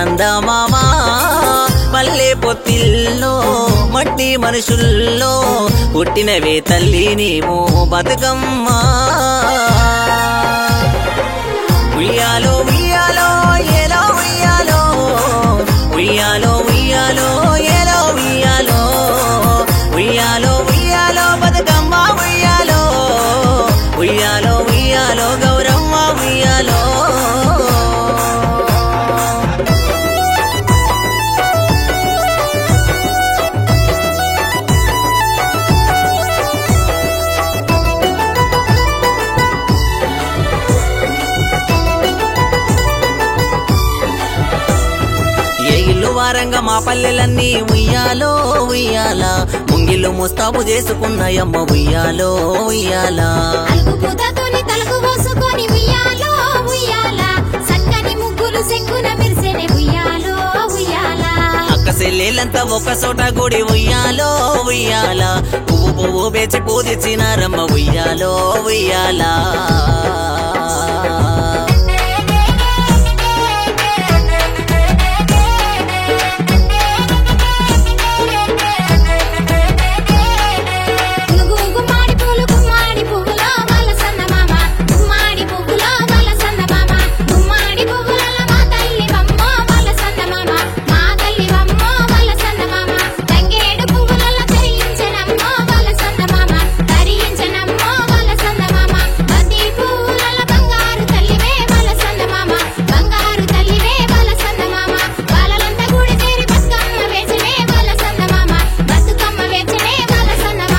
చందమామా పల్లె పొత్తిల్లో మట్టి మనుషుల్లో పుట్టినవే తల్లి నీవు బతుకమ్మా ఉయ్యాలో ఉయ్యాలో ఏలో ఉయ్యాలో ఉయ్యాలో ఉయ్యాలో ఏలో ఉయ్యాలో ఉయ్యాలో ఉయ్యాలో బతుకమ్మ ఉయ్యాలో ఉయ్యాలో ఉయ్యాలో గౌరమ్మ ఉయ్యాలో ఏ ఇల్లు వారంగా మా పల్లెలన్నీ ఉయ్యాలో ఉయ్యాల ముంగిళ్ళు ముస్తాబు చేసుకున్నాయమ్మ ఉయ్యాలో ఉయ్యాలా అలుగు పూతతోని తలకు పోసుకొని ఉయ్యాలో ఉయ్యాల సక్కని ముగ్గులు సెక్కున మెరిసెనే ఉయ్యాలో ఉయ్యాల అక్క చెల్లెలంతా ఒక చోట గుడి ఉయ్యాలో ఉయ్యాల పువ్వు పువ్వు వేచి పూజించినారమ్మ ఉయ్యాలో ఉయ్యాలా గునుగు గుమ్మాడి పూలు గుమ్మాడి పువ్వులో వల సందమామ గుమ్మాడి పువ్వులో వల సందమామ గుమ్మాడి పువ్వులలో మా తల్లి వమ్మో వల సందమామ మా తల్లి వమ్మో వల సందమామ తంగేడు పువ్వులలో ధరించనమ్మో వల సందమామ ధరించనమ్మో వల సందమామ బంతి పువ్వులలో బంగారు తల్లివే వల సందమామ బంగారు తల్లివే వల సందమామ బాలలంతా గుడి చేరి బతుకమ్మ వేచనే వల సందమామ బతుకమ్మ వేచనే వల సందమామ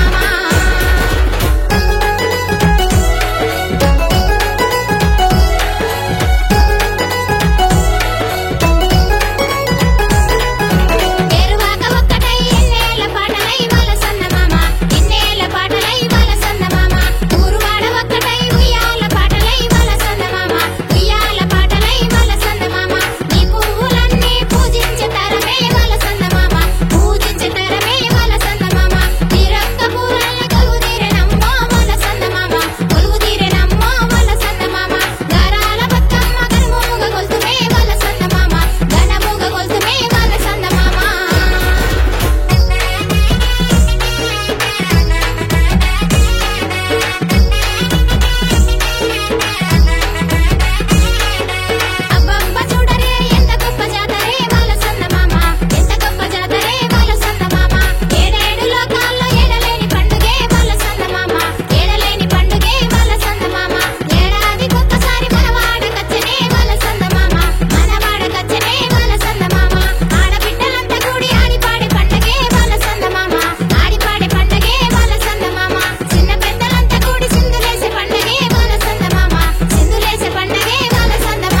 ఏరువాక ఒక్కటై ఎన్నేల పాటలై వల సందమామ ఎన్నేల పాటలై వల సందమామ ఊరువాడ ఒక్కటై ఉయ్యాల పాటలై వల సందమామ ఉయ్యాల పాటలై వల సందమామ నీ పువ్వులన్నీ పూజించే తరమే వల సందమామ పూజించే తరమే వల సందమామ నీ రొక్క పూలల్ల కొలువు తీరెనమ్మో వల సందమామ కొలువు తీరెనమ్మో వల సందమామ గారాల బతుకమ్మ గనుమూగ గొలుతుమే వల సందమామ గనమూగ గొలుతుమే వల సందమామ అబ్బబ్బ చూడరే ఎంత గొప్ప జాతరే వాళ్ళ సందమామ ఎంత గొప్ప జాతరే వాళ్ళ సందమామ ఏడేడు లోకాల్లో ఏడలేని పండుగే వాళ్ళ సందమామ ఏడలేని పండుగే వాళ్ళ సందమామ ఏడాది ఒక్కసారి మనవాడ కచ్చనే వాళ్ళ సందమామ మనవాడ కచ్చనే వాళ్ళ సందమామ ఆడబిడ్డలంతా కూడి ఆడిపాడే పండుగే వాళ్ళ సందమామ ఆడిపాడే పండుగే వాళ్ళ సందమామ చిన్న పెద్దలంతా కూడి సింధులేసే పండుగే వాళ్ళ సందమామ సింధులేసే పండుగే వాళ్ళ సందమామ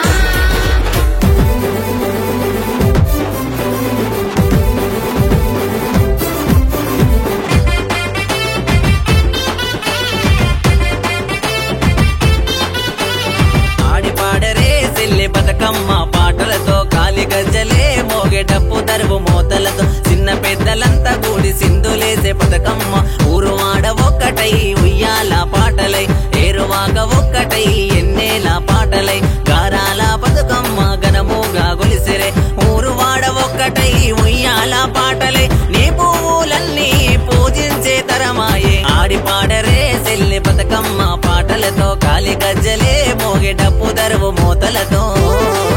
ఆడి పాడరే సెల్లె బతుకమ్మ పాటలతో కాలి గజ్జలే మోగేటప్పు తరువు మోతలతో చిన్న పెద్దలంతా కూడి సింధులేసే బతుకమ్మ ఊరు ఆడ ఒక్కటై ఉయ్యాల పాటలై ఏరువాక ఒక్కటై ఎన్నేల పాటలై గారాల బతుకమ్మ గనముగా గొలిసిరే ఊరు వాడ ఒక్కటై ఉయ్యాల పాటలై నీ పువ్వులన్నీ పూజించే తరమాయే ఆడి పాడరే సెల్లె బతుకమ్మ పాటలతో కాలి గజ్జలే మోగేటప్పు దరువు మూతలతో